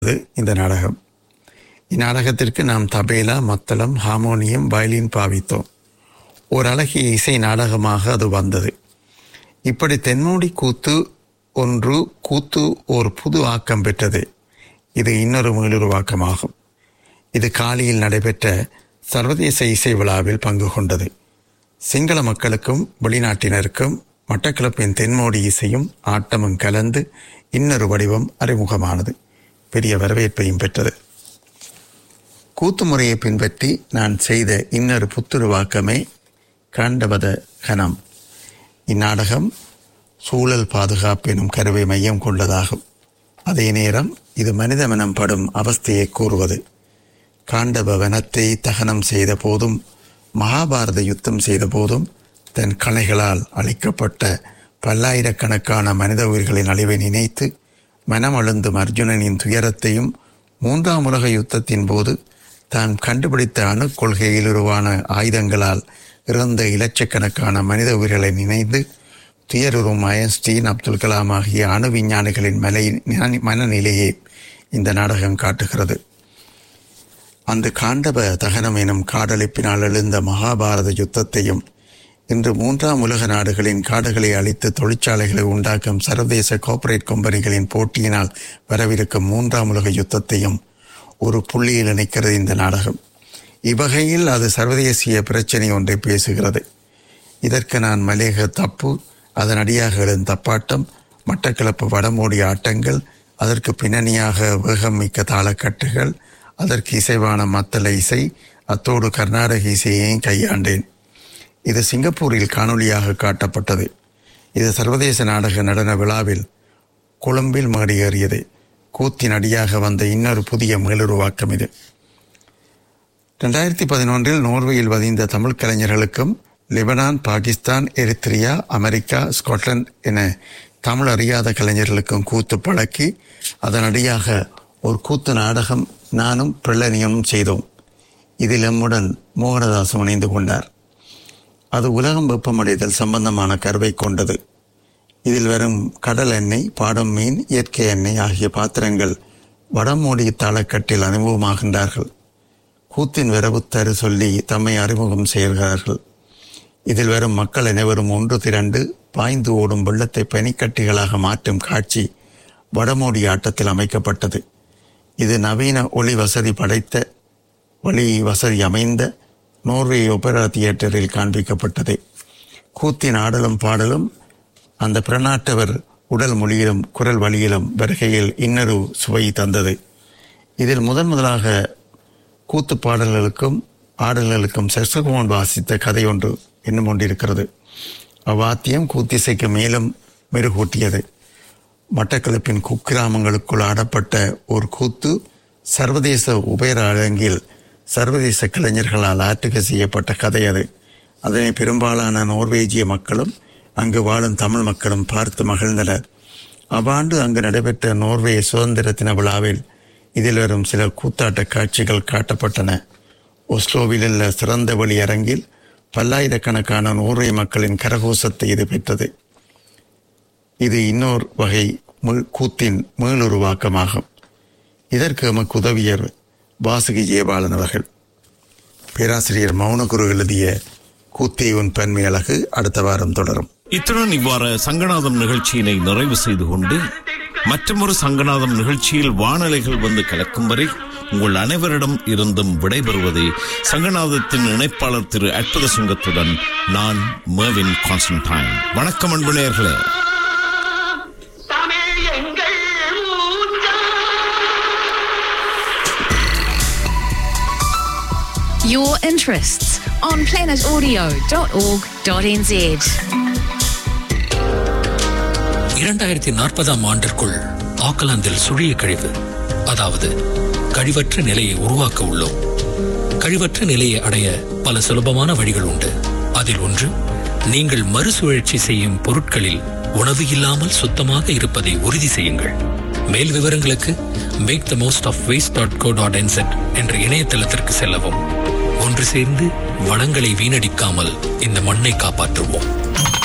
இது இந்த நாடகம் இந்நாடகத்திற்கு நாம் தபேலா மத்தளம் ஹார்மோனியம் வயலின் பாவித்தோம் ஒரு அழகிய இசை நாடகமாக அது வந்தது இப்படி தென்மோடி கூத்து ஒன்று கூத்து ஒரு புது ஆக்கம் பெற்றது இது இன்னொரு மீளுருவாக்கமாகும் இது காலியில் நடைபெற்ற சர்வதேச இசை விழாவில் பங்கு கொண்டது சிங்கள மக்களுக்கும் வெளிநாட்டினருக்கும் மட்டக்களப்பின் தென்மோடி இசையும் ஆட்டமும் கலந்து இன்னொரு வடிவம் அறிமுகமானது பெரிய வரவேற்பையும் பெற்றது கூத்து முறையை பின்பற்றி நான் செய்த இன்னொரு புத்துருவாக்கமே காண்டவத கணம் இந்நாடகம் சூழல் பாதுகாப்பு எனும் கருவை மையம் கொண்டதாகும் அதே நேரம் இது மனித மனம் படும் அவஸ்தையை கூறுவது காண்டவ வனத்தை தகனம் செய்த போதும் மகாபாரத யுத்தம் செய்த போதும் தன் கலைகளால் அளிக்கப்பட்ட பல்லாயிரக்கணக்கான மனித உயிர்களின் அழிவை நினைத்து மனமழுந்தும் அர்ஜுனனின் துயரத்தையும் மூன்றாம் உலக யுத்தத்தின் போது தான் கண்டுபிடித்த அணு கொள்கையில் உருவான ஆயுதங்களால் இறந்த இலட்சக்கணக்கான மனித உயிர்களை நினைந்து துயருறும் ஐன்ஸ்டீன் அப்துல் கலாம் ஆகிய அணு விஞ்ஞானிகளின் மலை மனநிலையை இந்த நாடகம் காட்டுகிறது அந்த காண்டப தகனம் எனும் காடழிப்பினால் எழுந்த மகாபாரத யுத்தத்தையும் இன்று மூன்றாம் உலக நாடுகளின் காடுகளை அழித்து தொழிற்சாலைகளை உண்டாக்கும் சர்வதேச கார்ப்பரேட் கம்பெனிகளின் போட்டியினால் வரவிருக்கும் மூன்றாம் உலக யுத்தத்தையும் ஒரு புள்ளியில் இணைக்கிறது இந்த நாடகம் இவ்வகையில் அது சர்வதேசிய பிரச்சனை ஒன்றை பேசுகிறது இதற்கு நான் மலேக தப்பு அதன் அடியாக எழும் தப்பாட்டம் மட்டக்களப்பு வடமோடி ஆட்டங்கள் அதற்கு பின்னணியாக வேகம் மிக்க தாளக்கட்டுகள் அதற்கு இசைவான மத்தள இசை அத்தோடு கர்நாடக இசையையும் கையாண்டேன் இது சிங்கப்பூரில் காணொளியாக காட்டப்பட்டது இது சர்வதேச நாடக நடன விழாவில் கொழும்பில் மேடியேறியது கூத்தின் அடியாக வந்த இன்னொரு புதிய மேலுருவாக்கம் இது ரெண்டாயிரத்தி பதினொன்றில் நோர்வேயில் வதிந்த தமிழ் கலைஞர்களுக்கும் Lebanon Pakistan Eritrea America Scotland என தமிழ் அறியாத கலைஞர்களுக்கும் கூத்து பழக்கி அதனடியாக ஒரு கூத்து நாடகம் நானும் பிரளனியனும் செய்தோம் இதில் எம்முடன் மோகனதாசம் இணைந்து கொண்டார் அது உலகம் வெப்பமடைதல் சம்பந்தமான கருவை கொண்டது இதில் வரும் கடல் எண்ணெய் பாடும் மீன் இயற்கை எண்ணெய் ஆகிய பாத்திரங்கள் வடமோடி தாளக்கட்டில் அனுபவமாகின்றார்கள் கூத்தின் வரவு தரு சொல்லி தம்மை அறிமுகம் செய்கிறார்கள் இதில் வரும் மக்கள் அனைவரும் ஒன்று திரண்டு பாய்ந்து ஓடும் வெள்ளத்தை பனிக்கட்டிகளாக மாற்றும் காட்சி வடமோடி ஆட்டத்தில் அமைக்கப்பட்டது இது நவீன ஒளி வசதி படைத்த ஒளி வசதி அமைந்த நோர்வே ஒபெரா தியேட்டரில் காண்பிக்கப்பட்டது கூத்தின் ஆடலும் பாடலும் அந்த பிரநாட்டவர் உடல் மொழியிலும் குரல் வழியிலும் வருகையில் இன்னொரு சுவை தந்தது இதில் முதன் முதலாக கூத்து பாடல்களுக்கும் ஆடல்களுக்கும் செக்ஸகோன் வாசித்த கதை ஒன்று இன்னும் ஒன்றிருக்கிறது அவ்வாத்தியம் கூத்திசைக்கு மேலும் மெருகூட்டியது மட்டக்களப்பின் குக்கிராமங்களுக்குள் ஆடப்பட்ட ஒரு கூத்து சர்வதேச உபேர அரங்கில் சர்வதேச கலைஞர்களால் ஆற்றுகை செய்யப்பட்ட கதை அது அதனை பெரும்பாலான நோர்வேஜிய மக்களும் அங்கு வாழும் தமிழ் மக்களும் பார்த்து மகிழ்ந்தனர் அவ்வாண்டு அங்கு நடைபெற்ற நோர்வே சுதந்திர தின விழாவில் இதில் வரும் சில கூத்தாட்ட காட்சிகள் காட்டப்பட்டன ஒஸ்லோவில் உள்ள சிறந்த வழி அரங்கில் பல்லாயிரக்கணக்கான நோர்வே மக்களின் கரகோஷத்தை இது பெற்றது இது இன்னொரு வகை மீள் கூத்தின் மீளுருவாக்கமாகும் இதற்கு எமக்கு உதவியர் வாசுகி ஜெயபாலன் அவர்கள் பேராசிரியர் மௌனகுரு எழுதிய கூத்தே உன் பன்மை அழகு அடுத்த வாரம் தொடரும் இத்துடன் இவ்வாறு சங்கநாதம் நிகழ்ச்சியினை நிறைவு செய்து கொண்டு மற்றொரு சங்கநாதம் நிகழ்ச்சியில் வானலைகள் வந்து கலக்கும் வரை உங்கள் அனைவரிடம் இருந்தும் விடைபெறுவதே சங்கநாதத்தின் இணைப்பாளர் திரு அற்புத சுங்கத்துடன் நான் மேவின் கான்ஸ்டன்டைன் வணக்கம் அன்பு நேயர்களே தமிழ் எங்கள் மூச்சாம். Your interests on planetaudio.org.nz. இரண்டாயிரத்தி நாற்பதாம் ஆண்டிற்குள் ஆக்கலாந்தில் சுழிய கழிவு அதாவது கழிவற்ற நிலையை உருவாக்க உள்ளோம் கழிவற்ற நிலையை அடைய பல சுலபமான வழிகள் உண்டு அதில் ஒன்று நீங்கள் மறுசுழற்சி செய்யும் பொருட்களில் உணவு இல்லாமல் சுத்தமாக இருப்பதை உறுதி செய்யுங்கள் மேல் விவரங்களுக்கு make the most of waste dot co dot NZ என்ற இணையதளத்திற்கு செல்லவும் ஒன்று சேர்ந்து வளங்களை வீணடிக்காமல் இந்த மண்ணை காப்பாற்றுவோம்